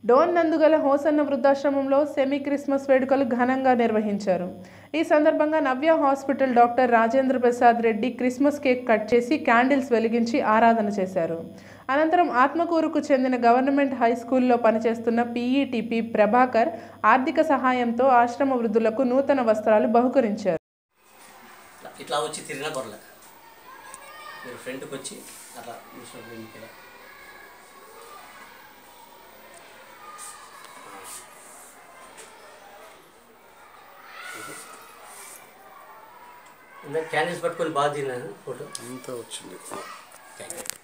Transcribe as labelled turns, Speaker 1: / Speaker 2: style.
Speaker 1: డోన్ నందుగల హోసన్న వృద్ధాశ్రమంలో semi Christmas వేడుకలు ఘనంగా నిర్వహించారు ఈ సందర్భంగా Navya hospital doctor Rajendra Prasad Reddy Christmas cake cut చేసి క్యాండిల్స్ వెలిగించి ఆరాధన చేశారు అనంతరం ఆత్మకూరుకు చెందిన గవర్నమెంట్ హై స్కూల్లో పనిచేస్తున్న పీఈటీపీ ప్రభాకర్ ఆర్థిక సహాయంతో ఆశ్రమ వృద్ధులకు నూతన వస్త్రాలు బహుకరించారు
Speaker 2: ఇట్లా- ఇట్లా వచ్చి తిరిగినా పర్లే మీరు ఫ్రంట్కి వచ్చి అట్లా చూసినప్పుడు మీకు ఇలా. ఇందాక క్యాండిల్స్ పట్టుకొని బాగా తిన్నాను ఫోటో
Speaker 3: అంతా వచ్చింది
Speaker 2: థ్యాంక్ యూ